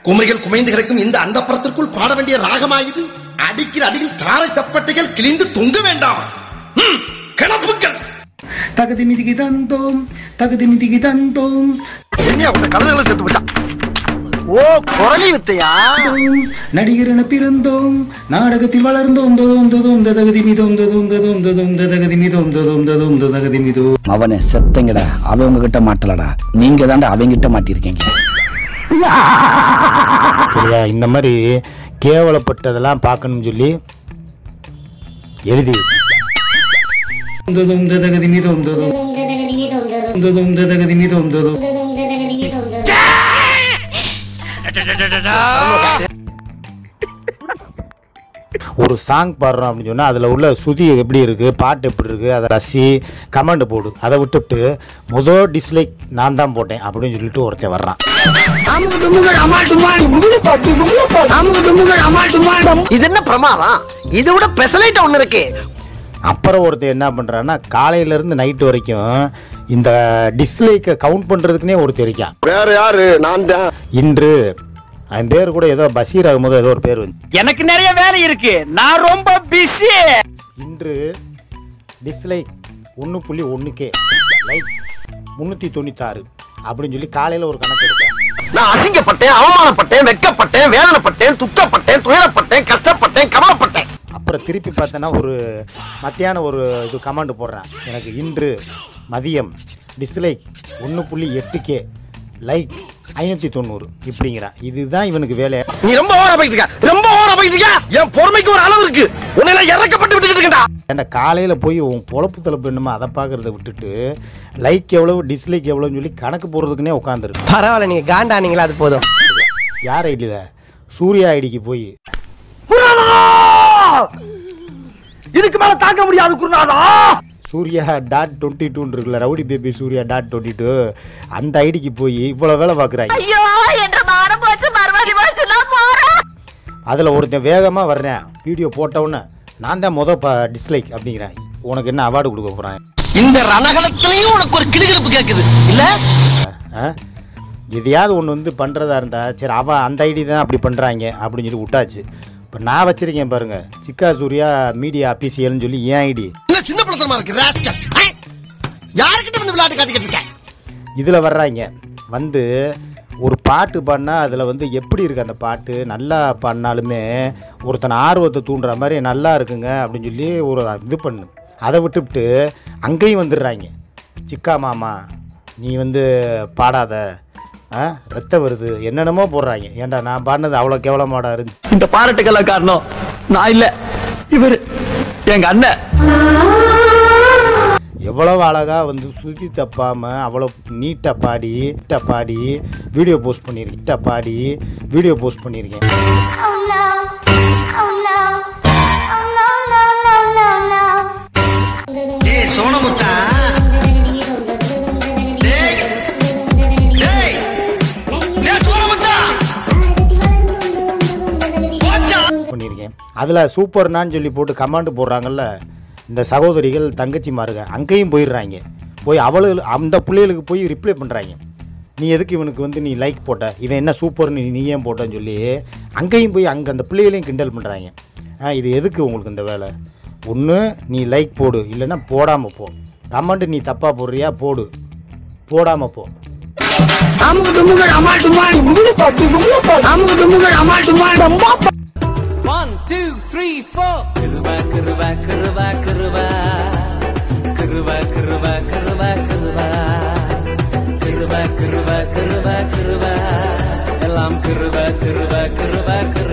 குமரிகள் குமைந்து கிடக்கும் இந்த அந்தப்புறத்திற்குள் பாட வேண்டிய ராகமாயுது அடிக்கிற அடியில் தாரை தப்பட்டைகள் கிழிந்து தொங்க வேண்டாம் ஹம், கிளப்புக்கள் தகுதி மிதிக்கு தந்தோம் தகுதி மிதிக்கு தந்தோம் கழுதுகளை செத்து போச்சான் ஓ குரலி வித்தையா நடிகர் என பிறந்தோம் நாடகத்தில் வளர்ந்தோம் ததோம் ததோம் ததகதி மிதோம் ததோம் ததோம் ததோம் ததகதி மிதோம் ததோம் ததோம் ததகதி மிதோ அவனை செத்தங்கடா அவன் உங்ககிட்ட மாட்டலடா நீங்க தாண்டா அவங்கிட்ட மாட்டிருக்கீங்க சரியா இந்த மாதிரி கேவலப்பட்டதெல்லாம் பார்க்கணும்னு சொல்லி எழுதி ததோம் ததகதி மிதோம் ததோம் ததோம் ததகதி மிதோம் ததோம் ஒரு சாங் பாடுறோம் அப்படின்னு சொன்னால் அதில் உள்ள சுதி எப்படி இருக்குது பாட்டு எப்படி இருக்குது அதை ரசி கமெண்ட் போடு அதை விட்டுவிட்டு முதல் டிஸ்லைக் நான் தான் போட்டேன் அப்படின்னு சொல்லிட்டு ஒருத்தன் வர்றான் இது என்ன பிரமாதம் இது விட பெசலைட் ஒண்ணு இருக்கு அப்புறம் ஒருத்தன் என்ன பண்ணுறான்னா காலையிலேருந்து நைட்டு வரைக்கும் இந்த டிஸ்லைக்கை கவுண்ட் பண்ணுறதுக்குனே ஒருத்தர் இருக்கான் வேற யாரு நான் தான் இன்று அவன் பேர் கூட ஏதோ பஷீர் அகமது ஏதோ ஒரு பேர் வந்து எனக்கு நிறைய வேலை இருக்கு நான் ரொம்ப பிஸி இன்று டிஸ்லைக் ஒன்று புள்ளி ஒன்றுக்கே லைக் முந்நூற்றி தொண்ணூத்தாறு அப்படின்னு சொல்லி காலையில் ஒரு கணக்கு எடுத்தேன் நான் அசிங்கப்பட்டேன் அவமானப்பட்டேன் வெட்கப்பட்டேன் வேதனைப்பட்டேன் துக்கப்பட்டேன் துயரப்பட்டேன் கஷ்டப்பட்டேன் கவலைப்பட்டேன் அப்புறம் திருப்பி பார்த்தேன்னா ஒரு மத்தியானம் ஒரு இது கமாண்டு போடுறேன் எனக்கு இன்று மதியம் டிஸ்லைக் ஒன்று புள்ளி எட்டுக்கே லைக் ஐநூற்றி தொண்ணூறு இப்படிங்கிறான் இதுதான் இவனுக்கு வேலை நீ ரொம்ப ஓர போயிட்டு ரொம்ப ஓர போயிட்டு என் பொறுமைக்கு ஒரு அளவு இருக்கு உன்னை இறக்கப்பட்டு விட்டுட்டு இருக்கா ஏன்டா காலையில் போய் உன் பொழப்பு தலைப்பு என்னமோ அதை பார்க்குறத விட்டுட்டு லைக் எவ்வளவு டிஸ்லைக் எவ்வளோன்னு சொல்லி கணக்கு போடுறதுக்குனே உட்காந்துருக்கு பரவாயில்ல நீங்க காண்டானீங்களா அது போதும் யார் ஐடியில் சூர்யா ஐடிக்கு போய் இதுக்கு மேல தாங்க முடியாது குருநாதா சூர்யா டாட் டுவெண்ட்டி டூன்னு இருக்குல்ல rowdy baby Surya dot twenty two அந்த ஐடிக்கு போய் இவ்வளோ வேலை பார்க்குறாங்க ஐயோ என்ற மானம் போச்சு மறுபடி போச்சு நான் போறேன் அதில் ஒருத்தன் வேகமாக வர்றேன் வீடியோ போட்டவுடனே நான் தான் மொதல் ப டிஸ்லைக் அப்படிங்கிறேன் உனக்கு என்ன அவார்டு கொடுக்க போகிறேன் இந்த ரணகலத்திலையும் உனக்கு ஒரு கிளுகிழப்பு கேக்குது இல்ல எதையாவது ஒன்று வந்து பண்ணுறதா இருந்தா சரி அவன் அந்த ஐடி தான் அப்படி பண்ணுறாங்க அப்படின்னு சொல்லி விட்டாச்சு இப்போ நான் வச்சிருக்கேன் பாருங்க சிக்கா சூர்யா மீடியா அபிஷியல்னு சொல்லி ஏன் ஐடி என்ன சின்ன படத்தனமா இருக்கு ராஸ்கல் யாருக்கிட்ட வந்து விளையாட்டு காட்டிக்கிட்டு இருக்க இதில் வர்றாங்க வந்து ஒரு பாட்டு பாடினா அதில் வந்து எப்படி இருக்குது அந்த பாட்டு நல்லா பாடினாலுமே ஒருத்தனை ஆர்வத்தை தூண்டுற மாதிரி நல்லா இருக்குங்க அப்படின்னு சொல்லி ஒரு இது பண்ணு அதை விட்டுவிட்டு அங்கேயும் வந்துடுறாங்க சிக்கா மாமா நீ வந்து பாடாத ஆ ரத்தம் வருது என்னென்னமோ போடுறாங்க ஏன்டா நான் பாடினது அவ்வளோ கேவலமாடா இருந்துச்சு இந்த பாராட்டுக்கெல்லாம் காரணம் நான் இல்ல இவரு எங்க அண்ணன் எவ்வளவு அழகா வந்து சுத்தி தப்பாம அவ்வளோ நீட்டா பாடி நீட்டா பாடி வீடியோ போஸ்ட் பண்ணியிருக்கேன் நீட்டா பாடி வீடியோ போஸ்ட் பண்ணியிருக்கேன் Oh no. Oh no. Oh no, no, no, no, no. ஏய் சோனமுத்தா டேய் டேய் டேய் சோனமுத்தா பண்ணியிருக்கேன் அதில் சூப்பர்னான்னு சொல்லி போட்டு கமாண்டு போடுறாங்கல்ல இந்த சகோதரிகள் தங்கச்சிமாருங்க அங்கேயும் போயிடுறாங்க போய் அவளுக்கு அந்த பிள்ளைகளுக்கு போய் ரிப்ளை பண்ணுறாங்க நீ எதுக்கு இவனுக்கு வந்து நீ லைக் போட்ட இவன் என்ன சூப்பர்னு நீ ஏன் போட்டன்னு சொல்லி அங்கேயும் போய் அங்கே அந்த பிள்ளைகளையும் கிண்டல் பண்ணுறாங்க ஆ இது எதுக்கு உங்களுக்கு இந்த வேலை ஒன்று நீ லைக் போடு இல்லைன்னா போடாமல் போ கமெண்ட் நீ தப்பாக போடுறியா போடு போடாமல் போ One, two, three, four. Kırva, kırva, kırva, kırva. Kırva, kırva, kırva, kırva. Kırva, kırva, kırva, kırva. Elam kırva, kırva, kırva, kırva.